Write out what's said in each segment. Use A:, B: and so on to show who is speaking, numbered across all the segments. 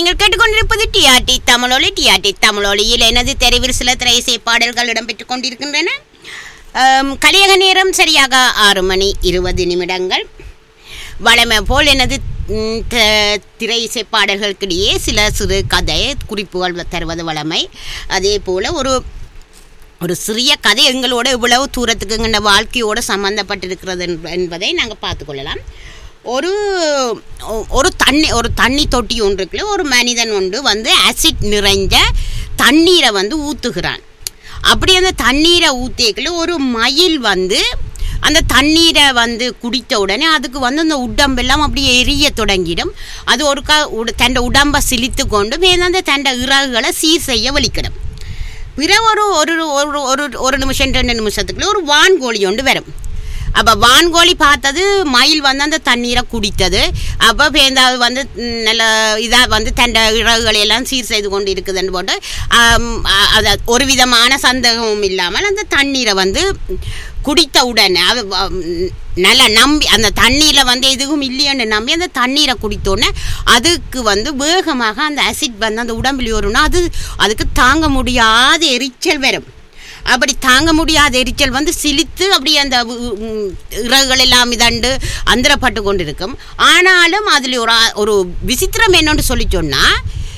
A: நீங்கள் கேட்டுக்கொண்டிருப்பது டிஆர்டி தமிழொலி டிஆர்டி தமிழொலியில் எனது தெருவில் சில திரைசை பாடல்கள் இடம்பெற்றுக் கொண்டிருக்கின்றன ஆம், கலியக நேரம் சரியாக ஆறு மணி இருபது நிமிடங்கள் வளமை போல் எனது ம், த- திரை இசை பாடல்களுக்கிடையே சில சிறு கதை குறிப்புகள் தருவது வளமை அதே போல் ஒரு ஒரு சிறிய கதை எங்களோட இவ்வளவு தூரத்துக்கு எங்களோட வாழ்க்கையோட சம்மந்தப்பட்டிருக்கிறது என்ப- என்பதை நாங்கள் பார்த்துக்கொள்ளலாம் ஒரு ஒ- ஒரு தண்ணி ஒரு தண்ணி தொட்டி ஒன்றுக்குள்ள ஒரு மனிதன் ஒன்று வந்து ஆசிட் நிறைஞ்ச தண்ணீரை வந்து ஊற்றுகிறான் அப்படி அந்த தண்ணீரை ஊற்றிக்கல ஒரு மயில் வந்து அந்த தண்ணீரை வந்து குடித்த உடனே அதுக்கு வந்து அந்த உடம்பெல்லாம் அப்படியே எரிய தொடங்கிடும் அது ஒருக்கா உட தன் உடம்பை சிலித்து கொண்டு மேலே அந்த தன் இறகுகளை சீர் செய்ய வலிக்கிடும் பிறகு ஒரு ஒரு ஒரு ஒரு ஒரு நிமிஷம் ரெண்டு நிமிஷத்துக்குள்ள ஒரு வான்கோழி ஒன்று வரும் அப்போ வான்கோழி பார்த்தது மயில் வந்து அந்த தண்ணீரை குடித்தது அப்போ பேந்தாது வந்து ம், நல்ல இதாக வந்து தண்ட இறகுகளை எல்லாம் சீர் செய்து கொண்டு இருக்குதுன்னு போட்டு ஆம், அ- அது ஒரு விதமான சந்தேகமும் இல்லாமல் அந்த தண்ணீரை வந்து குடித்த உடனே அது வ- ம், நல்லா நம்பி அந்த தண்ணீரில் வந்து எதுவும் இல்லைன்னு நம்பி அந்த தண்ணீரை குடித்தோடனே அதுக்கு வந்து வேகமாக அந்த ஆசிட் வந்து அந்த உடம்பில் வரும்னா அது அதுக்கு தாங்க முடியாத எரிச்சல் வரும் அப்படி தாங்க முடியாத எரிச்சல் வந்து சிலித்து அப்படி அந்த உ- உம் இறகுகள் எல்லாம் இதண்டு அந்தரப்பட்டு கொண்டிருக்கும் ஆனாலும் அதில் ஒரு ஆ- ஒரு விசித்திரம் என்னன்னு சொல்லி சொன்னால்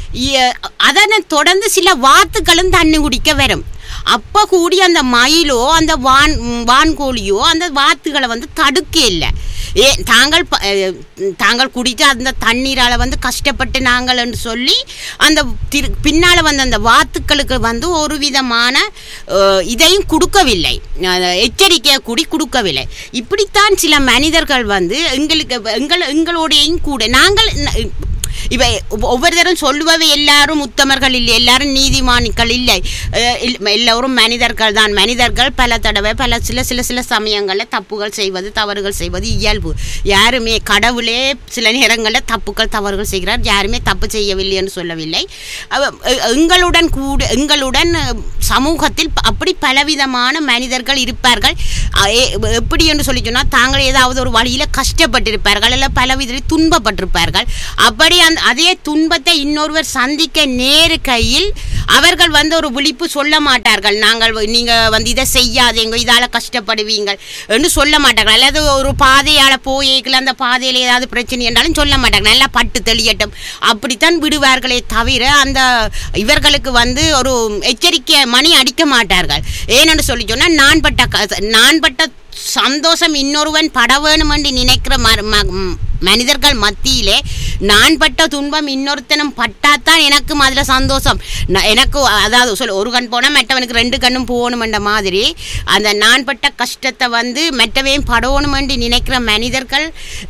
A: அதனை தொடர்ந்து சில வாத்துக்களும் தண்ணி குடிக்க வரும் அப்போ கூடி அந்த மயிலோ அந்த வான் ம், வான்கோழியோ அந்த வாத்துகளை வந்து தடுக்க இல்லை ஏ தாங்கள் ப- அஹ், தாங்கள் குடித்த அந்த தண்ணீரால் வந்து கஷ்டப்பட்டு நாங்கள் என்று சொல்லி அந்த திரு பின்னால் வந்த அந்த வாத்துக்களுக்கு வந்து ஒரு விதமான அஹ், இதையும் கொடுக்கவில்லை அஹ், எச்சரிக்கையை கூடி கொடுக்கவில்லை இப்படித்தான் சில மனிதர்கள் வந்து எங்களுக்கு எங்கள் எங்களோடையும் கூட நாங்கள் ந- இவை ஒவ்வொ- ஒவ்வொரு தரம் சொல்லுபவை எல்லாரும் உத்தமர்கள் இல்லை எல்லாரும் நீதிமான்கள் இல்லை அஹ் இல்- எல்லோரும் மனிதர்கள் தான் மனிதர்கள் பல தடவை பல சில சில சில சமயங்களில் தப்புகள் செய்வது தவறுகள் செய்வது இயல்பு யாருமே கடவுளே சில நேரங்களில் தப்புகள் தவறுகள் செய்கிறார் யாருமே தப்பு செய்யவில்லை என்று சொல்லவில்லை அவ- எ- எங்களுடன் கூட எங்களுடன் அஹ், சமூகத்தில் ப- அப்படி பலவிதமான மனிதர்கள் இருப்பார்கள் அஹ் எ- எப்படி என்று சொல்லி சொன்னால் தாங்கள் ஏதாவது ஒரு வழியில் கஷ்டப்பட்டிருப்பார்கள் இல்லை பல விதத்தில் துன்பப்பட்டிருப்பார்கள் அப்படி அந்த அதே துன்பத்தை இன்னொருவர் சந்திக்க நேரு கையில் அவர்கள் வந்து ஒரு விழிப்பு சொல்ல மாட்டார்கள் நாங்கள் வ- நீங்க வந்து இதை செய்யாதீங்க இதால கஷ்டப்படுவீங்க என்று சொல்ல மாட்டார்கள் அல்லது ஒரு பாதையால போயிக்கல அந்த பாதையில ஏதாவது பிரச்சனை என்றாலும் சொல்ல மாட்டாங்க நல்லா பட்டு தெளியட்டும் அப்படித்தான் விடுவார்களே தவிர அந்த இவர்களுக்கு வந்து ஒரு எச்சரிக்கை மணி அடிக்க மாட்டார்கள் ஏனென்று சொல்லி சொன்னால் நான் பட்ட க- நான் பட்ட சந்தோஷம் இன்னொருவன் பட வேணும் என்று நினைக்கிற ம- ம- ம், மனிதர்கள் மத்தியிலே நான் பட்ட துன்பம் இன்னொருத்தனும் பட்டாதான் எனக்கும் அதில் சந்தோஷம் நான் எனக்கு அதாவது சொல் ஒரு கண் போனால் மற்றவனுக்கு ரெண்டு கண்ணும் போகணுமென்ற மாதிரி அந்த நான் பட்ட கஷ்டத்தை வந்து மற்றவையும் படணும் என்று நினைக்கிற மனிதர்கள்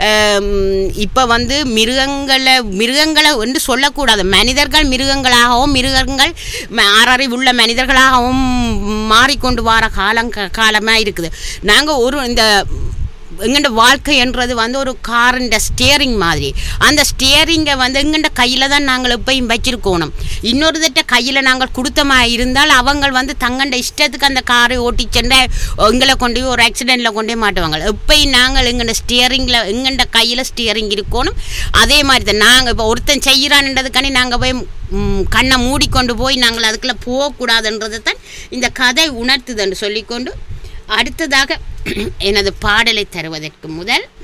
A: இப்போ வந்து மிருகங்களை மிருகங்களை என்று சொல்லக்கூடாது மனிதர்கள் மிருகங்களாகவும் மிருகங்கள் ம- ஆறறிவுள்ள மனிதர்களாகவும் மாறிக்கொண்டு வர காலம் காலமாக இருக்குது நாங்கள் ஒரு இந்த எங்கண்ட வாழ்க்கை என்றது வந்து ஒரு காரின் ஸ்டியரிங் மாதிரி அந்த ஸ்டியரிங்கை வந்து எங்கண்ட கையில் தான் நாங்கள் எப்பயும் வச்சிருக்கணும் இன்னொரு தட்ட கையில் நாங்கள் கொடுத்தமா இருந்தால் அவங்க வந்து தங்கண்ட இஷ்டத்துக்கு அந்த காரை ஓட்டி சென்ற எங்களை கொண்டு போய் ஒரு ஆக்சிடெண்ட்டில் கொண்டே மாட்டுவாங்க எப்பயும் நாங்கள் எங்கண்ட ஸ்டியரிங்கில் எங்கண்ட கையில் ஸ்டியரிங் இருக்கணும் அதே மாதிரி தான் நாங்கள் இப்போ ஒருத்தன் செய்கிறான்ன்றதுக்காண்டி நாங்கள் போய் ம், கண்ணை மூடிக்கொண்டு போய் நாங்கள் அதுக்குள்ளே போகக்கூடாதுன்றதை தான் இந்த கதை உணர்த்துதுன்னு சொல்லிக்கொண்டு அடுத்ததாக எனது பாடலை தருவதற்கு முதல்